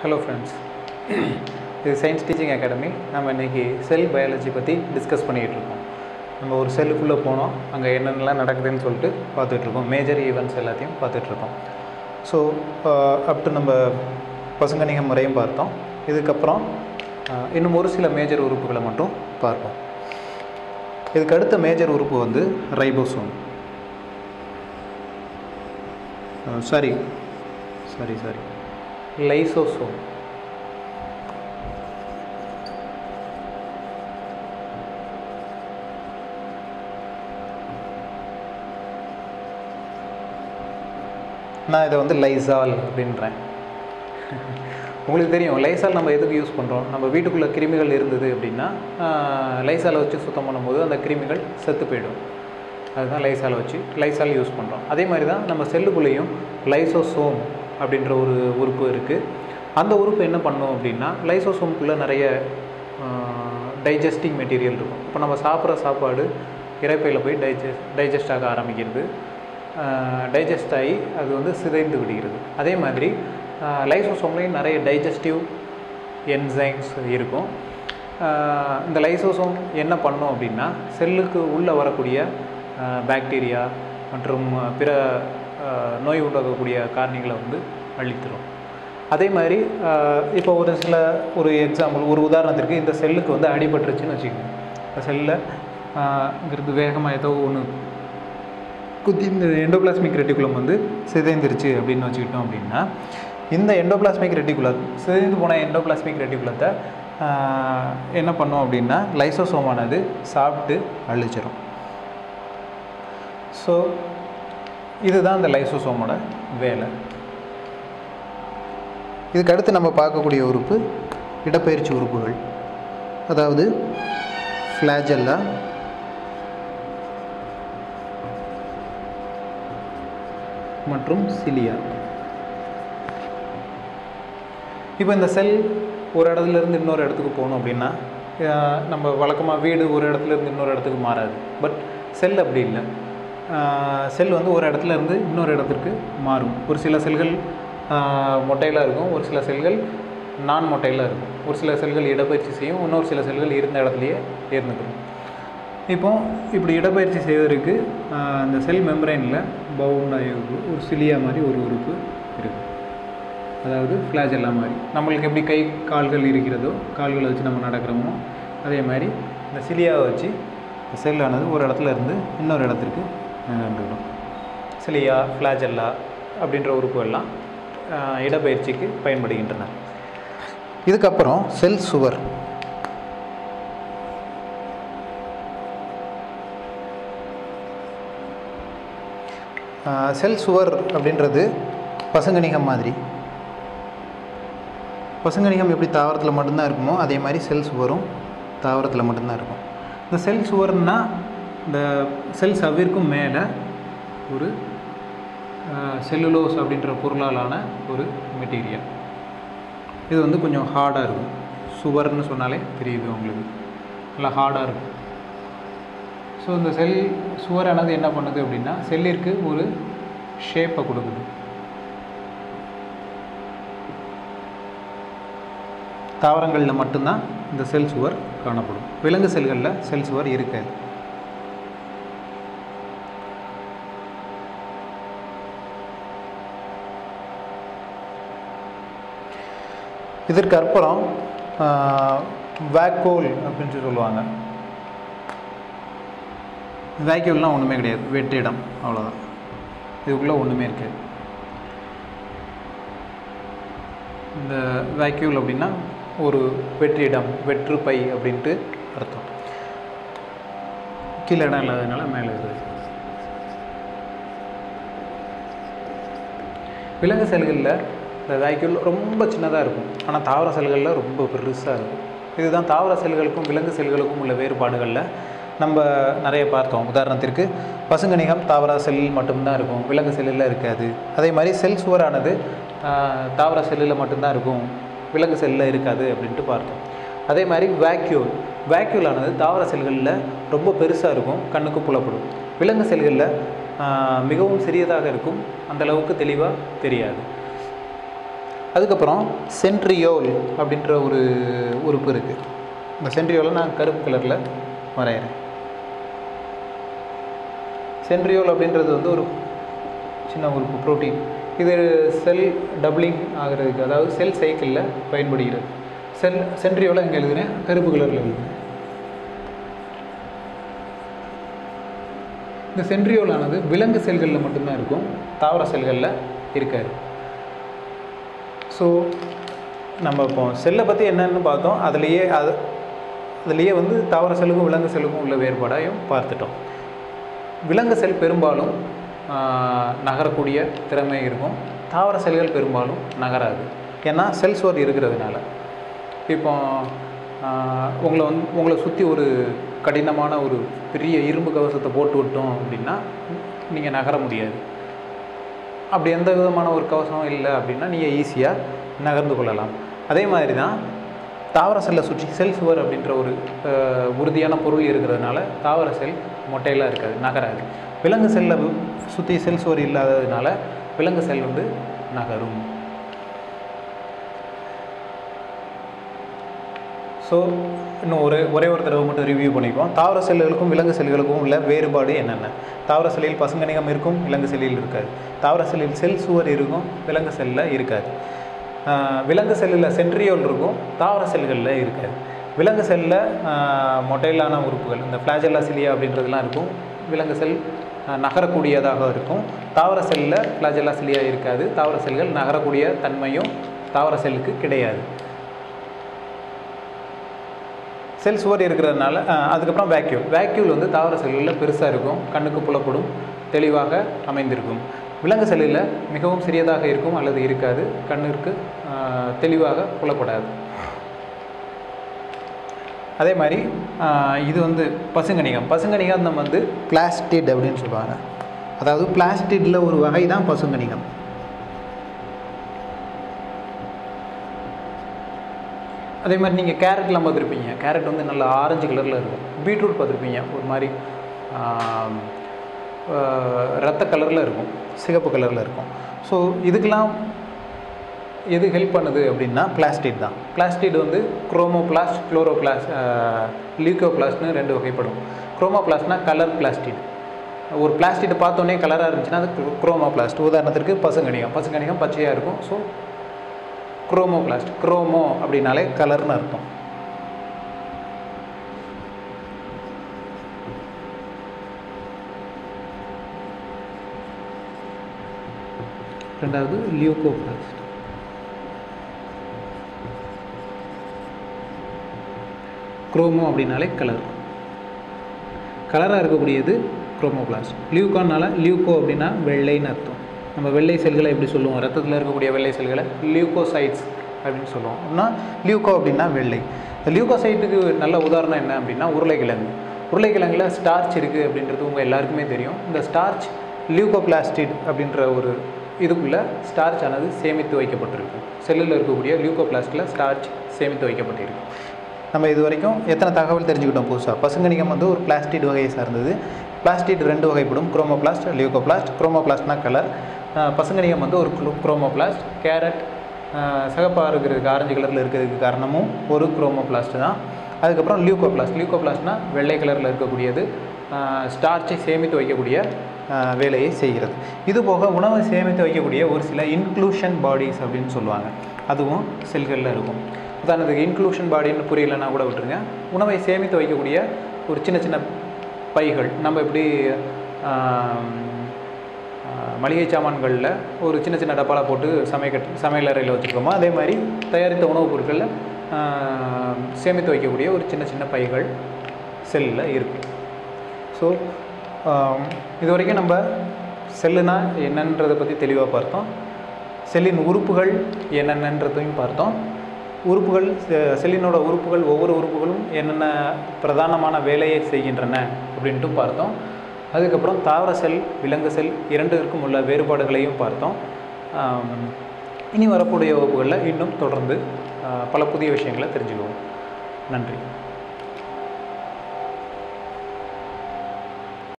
hello friends இது science teaching academy நம்ம இன்றைக்கி செல் பயாலஜி பற்றி டிஸ்கஸ் பண்ணிகிட்டு இருக்கோம் நம்ம ஒரு செல்லுக்குள்ளே போனோம் அங்கே என்னென்னலாம் நடக்குதுன்னு சொல்லிட்டு பார்த்துட்ருக்கோம் மேஜர் ஈவெண்ட்ஸ் எல்லாத்தையும் பார்த்துட்ருக்கோம் ஸோ அப் டு நம்ம பசுங்கணிக முறையும் பார்த்தோம் இதுக்கப்புறம் அஹ், இன்னும் ஒரு சில மேஜர் உறுப்புகளை மட்டும் பார்ப்போம் இதுக்கு அடுத்த மேஜர் உறுப்பு வந்து ribosome sorry sorry sorry lysosome நான் இதை வந்து லைசால் அப்படின்றேன் உங்களுக்கு தெரியும் லைசால் நம்ம எதுக்கு யூஸ் பண்ணுறோம் நம்ம வீட்டுக்குள்ளே கிருமிகள் இருந்தது அப்படின்னா ஆஹ், லைசாலை வச்சு சுத்தம் பண்ணும்போது அந்த கிருமிகள் செத்து போயிடும் அதுதான் லைசாலை வச்சு லைசால் யூஸ் பண்ணுறோம் அதே மாதிரி தான் நம்ம செல்லுக்குள்ளேயும் லைசோசோம் அப்படின்ற ஒரு உறுப்பு இருக்குது அந்த உறுப்பு என்ன பண்ணும் அப்படின்னா லைசோசோமுக்குள்ளே நிறைய டைஜஸ்டிங் மெட்டீரியல் இருக்கும் இப்போ நம்ம சாப்பிட்ற சாப்பாடு இறைப்பையில் போய் டைஜஸ்ட் டைஜஸ்ட் ஆக ஆரம்பிக்கிறது டைஜஸ்ட் ஆகி அது வந்து சிதைந்து விடுகிறது அதே மாதிரி லைசோசோம்லேயும் நிறைய டைஜஸ்டிவ் என்சைம்ஸ் இருக்கும் ஆஹ் இந்த லைசோசோம் என்ன பண்ணும் அப்படின்னா செல்லுக்கு உள்ளே வரக்கூடிய பாக்டீரியா மற்றும் பிற ஆஹ் நோய் உண்டாக்கக்கூடிய காரணிகளை வந்து அழித்திரும் அதே மாதிரி ஆஹ் இப்போ ஒரு சில ஒரு எக்ஸாம்பிள் ஒரு உதாரணத்திற்கு இந்த செல்லுக்கு வந்து அடிபட்டுருச்சுன்னு வச்சுக்கோங்க இந்த செல்லில் இங்கிருந்து வேகமாக ஏதோ ஒன்று குத்தி இந்த எண்டோபிளாஸ்மிக் ரெட்டிகுலம் வந்து சிதைந்துருச்சு அப்படின்னு வச்சுக்கிட்டோம் அப்படின்னா இந்த எண்டோபிளாஸ்மிக் ரெட்டிகுலம் சிதைந்து போன எண்டோபிளாஸ்மிக் ரெட்டிகுலத்தை ஆஹ், என்ன பண்ணும் அப்படின்னா லைசோசோமானது சாப்பிட்டு அழிச்சிரும் ஸோ இதுதான் இந்த லைசோசோமோட வேலை இதுக்கு அடுத்து நம்ம பார்க்கக்கூடிய உறுப்பு இடப்பெயர்ச்சி உறுப்புகள் அதாவது ஃப்ளாஜெல்லா மற்றும் சிலியா இப்போ இந்த செல் ஒரு இடத்துல இருந்து இன்னொரு இடத்துக்கு போகணும் அப்படின்னா அஹ், நம்ம வழக்கமாக வீடு ஒரு இடத்துல இருந்து இன்னொரு இடத்துக்கு மாறாது பட் செல் அப்படி இல்லை செல் வந்து ஒரு இடத்துல இருந்து இன்னொரு இடத்திற்கு மாறும் ஒரு சில செல்கள் மொட்டையில் இருக்கும் ஒரு சில செல்கள் நான் மொட்டையில் இருக்கும் ஒரு சில செல்கள் இடப்பெயர்ச்சி செய்யும் இன்னொரு சில செல்கள் இருந்த இடத்துலையே இருந்துக்கிறோம் இப்போ இப்படி இடப்பெயர்ச்சி செய்வதற்கு ஆஹ், இந்த செல் மெம்பரைனில் பவுண்ட் ஆகி ஒரு- ஒரு சிலியா மாதிரி ஒரு உறுப்பு இருக்குது அதாவது ஃப்ளாஜெல்லா மாதிரி நம்மளுக்கு எப்படி கை கால்கள் இருக்கிறதோ கால்களை வச்சு நம்ம நடக்கிறோமோ அதே மாதிரி இந்த சிலியாவை வச்சு இந்த செல்லானது ஒரு இடத்துல இருந்து இன்னொரு இடத்திற்கு நகர்ந்துடும் சிலியா ஃப்ளாஜெல்லா அப்படின்ற உறுப்புகள்லாம் ஆஹ், இடப்பெயர்ச்சிக்கு பயன்படுகின்றன இதுக்கப்புறம் செல் சுவர் செல் சுவர் அப்படின்றது பசுங்கணிகம் மாதிரி பசுங்கணிகம் எப்படி தாவரத்தில் மட்டும்தான் இருக்குமோ அதே மாதிரி செல் சுவரும் தாவரத்தில் மட்டும்தான் இருக்கும் இந்த செல் சுவர்னா இந்த செல் சவ்விற்கும் மேலே ஒரு செல்லுலோஸ் அப்படின்ற பொருளாலான ஒரு மெட்டீரியல் இது வந்து கொஞ்சம் ஹார்டாக இருக்கும் சுவர்னு சொன்னாலே தெரியுது உங்களுக்கு நல்லா ஹார்டாக இருக்கும் ஸோ இந்த செல் சுவரானது என்ன பண்ணுது அப்படின்னா செல்லிற்கு ஒரு ஷேப்பை கொடுக்குது தாவரங்களில் மட்டும்தான் இந்த செல் சுவர் காணப்படும் விலங்கு செல்களில் செல் சுவர் இருக்காது இதற்கு அப்புறம் வேக்கோல் அப்படின்னு சொல்லி சொல்லுவாங்க வேக்யூல்லாம் ஒன்றுமே கிடையாது வெற்றிடம் அவ்வளோதான் இதுக்குள்ளே ஒன்றுமே இருக்காது இந்த வேக்யூல் அப்படின்னா ஒரு வெற்றிடம் வெற்று பை அப்படின்ட்டு அர்த்தம் கீழே இடம் இல்லாததுனால மேலே இருக்குது விலங்கு செல்களில் இந்த வேக்யூல் ரொம்ப சின்னதாக இருக்கும் ஆனால் தாவர செல்களில் ரொம்ப பெருசாக இருக்கும் இதுதான் தாவர செல்களுக்கும் விலங்கு செல்களுக்கும் உள்ள வேறுபாடுகளில் நம்ம நிறைய பார்த்தோம் உதாரணத்திற்கு பசுங்கணிகம் தாவர செல் மட்டும்தான் இருக்கும் விலங்கு செல்லில் இருக்காது அதே மாதிரி செல் சுவரானது ஆஹ், தாவர செல்லில் மட்டும்தான் இருக்கும் விலங்கு செல்லில் இருக்காது அப்படின்ட்டு பார்த்தோம் அதே மாதிரி வேக்யூல் வேக்யூலானது தாவர செல்களில் ரொம்ப பெருசாக இருக்கும் கண்ணுக்கு புலப்படும் விலங்கு செல்களில் ஆஹ், மிகவும் சிறியதாக இருக்கும் அந்த அளவுக்கு தெளிவாக தெரியாது அதுக்கப்புறம் சென்ட்ரியோல் அப்படின்ற ஒரு உறுப்பு இருக்குது இந்த சென்ட்ரியோலை நான் கருப்பு கலரில் வரைகிறேன் சென்ட்ரியோல் அப்படின்றது வந்து ஒரு சின்ன உறுப்பு புரோட்டீன் இது செல் டபுளிங் ஆகிறதுக்கு அதாவது செல் சைக்கிளில் பயன்படுகிறது செல் சென்ட்ரியோலை இங்கே எழுதுனேன் கருப்பு கலரில் எழுதுனேன் இந்த சென்ட்ரியோலானது விலங்கு செல்களில் மட்டும்தான் இருக்கும் தாவர செல்களில் இருக்காது ஸோ நம்ம இப்போ செல்லை பற்றி என்னன்னு பார்த்தோம் அதுலேயே அது அதுலேயே வந்து தாவர செல்லுக்கும் விலங்கு செல்லுக்கும் உள்ள வேறுபாடையும் பார்த்துட்டோம் விலங்கு செல் பெரும்பாலும் ஆஹ், நகரக்கூடிய திறமை இருக்கும் தாவர செல்கள் பெரும்பாலும் நகராது ஏன்னா செல் சுவர் இருக்கிறதுனால இப்போ ஆஹ், உங்களை வந்து உங்களை சுற்றி ஒரு கடினமான ஒரு பெரிய இரும்பு கவசத்தை போட்டு விட்டோம் அப்படின்னா நீங்கள் நகர முடியாது அப்படி எந்த விதமான ஒரு கவசமும் இல்லை அப்படின்னா நீங்கள் ஈஸியாக நகர்ந்து கொள்ளலாம் அதே மாதிரி தான் தாவர செல்லை சுற்றி செல் சுவர் அப்படின்ற ஒரு அஹ், உறுதியான பொருள் இருக்கிறதுனால தாவர செல் மொட்டையெல்லாம் இருக்காது நகராது விலங்கு செல்லை சுற்றி செல் சுவர் இல்லாததுனால விலங்கு செல் வந்து நகரும் ஸோ இன்னும் ஒரு ஒரே ஒரு தடவை மட்டும் ரிவ்யூ பண்ணிப்போம் தாவர செல்லுகளுக்கும் விலங்கு செல்களுக்கும் உள்ள வேறுபாடு என்னென்ன தாவர செல்லில் பசுங்கணிகம் இருக்கும் விலங்கு செல்லில் இருக்காது தாவர செல்லில் செல் சுவர் இருக்கும் விலங்கு செல்லில் இருக்காது ஆஹ் விலங்கு செல்லில் சென்ட்ரியோல் இருக்கும் தாவர செல்களில் இருக்காது விலங்கு செல்லில் மொட்டைலான உறுப்புகள் இந்த ஃப்ளாஜெல்லா சிலியா அப்படின்றதுலாம் இருக்கும் விலங்கு செல் ஆஹ் நகரக்கூடியதாக இருக்கும் தாவர செல்லில் ஃப்ளாஜெல்லா சிலியா இருக்காது தாவர செல்கள் நகரக்கூடிய தன்மையும் தாவர செல்லுக்கு கிடையாது செல் சுவர் இருக்கிறதுனால அஹ், அதுக்கப்புறம் வேக்யூல் வேக்யூல் வந்து தாவர செல்லில் பெருசாக இருக்கும் கண்ணுக்கு புலப்படும் தெளிவாக அமைந்திருக்கும் விலங்கு செல்லில் மிகவும் சிறியதாக இருக்கும் அல்லது இருக்காது கண்ணிற்கு அஹ், தெளிவாக புலப்படாது அதே மாதிரி அஹ், இது வந்து பசுங்கணிகம் பசுங்கணிகம் நம்ம வந்து பிளாஸ்டிட் அப்படின்னு சொல்லுவாங்க அதாவது பிளாஸ்டிடில் ஒரு வகை தான் பசுங்கணிகம் அதே மாதிரி நீங்கள் கேரட்லாம் பார்த்துருப்பீங்க கேரட் வந்து நல்லா ஆரஞ்சு கலரில் இருக்கும் பீட்ரூட் பார்த்துருப்பீங்க ஒரு மாதிரி ஆம், ஆஹ், ரத்த கலரில் இருக்கும் சிகப்பு கலரில் இருக்கும் ஸோ இதுக்கெல்லாம் எது ஹெல்ப் பண்ணுது அப்படின்னா பிளாஸ்டிட் தான் பிளாஸ்டிட் வந்து குரோமோபிளாஸ்ட் குளோரோபிளாஸ்ட் லியூக்கோபிளாஸ்ட்னு ரெண்டு வகைப்படும் குரோமோபிளாஸ்ட்னா கலர் பிளாஸ்டிட் ஒரு பிளாஸ்டிட்டை பார்த்தோன்னே கலராக இருந்துச்சுன்னா அது குரோமோபிளாஸ்ட் உதாரணத்திற்கு பசுங்கணிகம் பசுங்கணிகம் பச்சையாக இருக்கும் ஸோ குரோமோபிளாஸ்ட் குரோமோ அப்படின்னாலே கலர்னு அர்த்தம் ரெண்டாவது லியூகோபிளாஸ்ட் குரோமோ அப்படின்னாலே கலர் கலராக இருக்கக்கூடியது குரோமோபிளாஸ்ட் லியூகான்னால லியூகோ அப்படின்னா வெள்ளைன்னு அர்த்தம் நம்ம வெள்ளை செல்களை எப்படி சொல்லுவோம் ரத்தத்தில் இருக்கக்கூடிய வெள்ளை செல்களை லியூகோசைட்ஸ் அப்படின்னு சொல்லுவோம் அப்படின்னா லியூகோ அப்படின்னா வெள்ளை இந்த லியூகோசைட்டுக்கு நல்ல உதாரணம் என்ன அப்படின்னா உருளைக்கிழங்கு உருளைக்கிழங்குல ஸ்டார்ச் இருக்குது அப்படின்றது உங்கள் எல்லாருக்குமே தெரியும் இந்த ஸ்டார்ச் லியூகோபிளாஸ்டிட் அப்படின்ற ஒரு இதுக்குள்ளே ஸ்டார்ச் ஆனது சேமித்து வைக்கப்பட்டிருக்கும் செல்லில் இருக்கக்கூடிய லியூகோபிளாஸ்டில் ஸ்டார்ச் சேமித்து வைக்கப்பட்டிருக்கும் நம்ம இது வரைக்கும் எத்தனை தகவல் தெரிஞ்சுக்கிட்டோம் புதுசாக பசுங்கணிகம் வந்து ஒரு பிளாஸ்டிட் வகையை சார்ந்தது பிளாஸ்டிட் ரெண்டு வகைப்படும் குரோமோபிளாஸ்ட் லியூகோபிளாஸ்ட் குரோமோபிளாஸ்ட்னா கலர் பசுங்கணிகம் வந்து ஒரு குரோமோபிளாஸ்ட் கேரட் சிகப்பாக இருக்கிறதுக்கு ஆரஞ்சு கலரில் இருக்கிறதுக்கு காரணமும் ஒரு குரோமோபிளாஸ்ட் தான் அதுக்கப்புறம் லியூகோபிளாஸ்ட் லியூகோபிளாஸ்ட்னா வெள்ளை கலரில் இருக்கக்கூடியது ஸ்டார்ச்சை சேமித்து வைக்கக்கூடிய ஆஹ், வேலையை செய்கிறது இது போக உணவை சேமித்து வைக்கக்கூடிய ஒரு சில இன்க்ளூஷன் பாடிஸ் அப்படின்னு சொல்லுவாங்க அதுவும் செல்களில் இருக்கும் உதாரணத்துக்கு இன்க்ளூஷன் பாடின்னு புரியலன்னா கூட விட்டுருங்க உணவை சேமித்து வைக்கக்கூடிய ஒரு சின்ன சின்ன பைகள் நம்ம எப்படி ஆம், ஆ, மளிகை சாமான்களில் ஒரு சின்ன சின்ன டப்பாவில் போட்டு சமைக்க சமையல் அறையில் வச்சுருக்கோமோ அதே மாதிரி தயாரித்த உணவுப் பொருட்களில் ஆ, சேமித்து வைக்கக்கூடிய ஒரு சின்ன சின்ன பைகள் செல்லில் இருக்குது ஸோ இது வரைக்கும் நம்ம செல்லுனா என்னன்றதை பற்றி தெளிவாக பார்த்தோம் செல்லின் உறுப்புகள் என்னென்னன்றதையும் பார்த்தோம் உறுப்புகள் செ- செல்லினோட உறுப்புகள் ஒவ்வொரு உறுப்புகளும் என்னென்ன பிரதானமான வேலையை செய்கின்றன அப்படின்ட்டு பார்த்தோம் அதுக்கப்புறம் தாவர செல் விலங்கு செல் இரண்டிற்கும் உள்ள வேறுபாடுகளையும் பார்த்தோம் ஆம், இனி வரக்கூடிய வகுப்புகளில் இன்னும் தொடர்ந்து ஆ, பல புதிய விஷயங்களை தெரிஞ்சுக்குவோம் நன்றி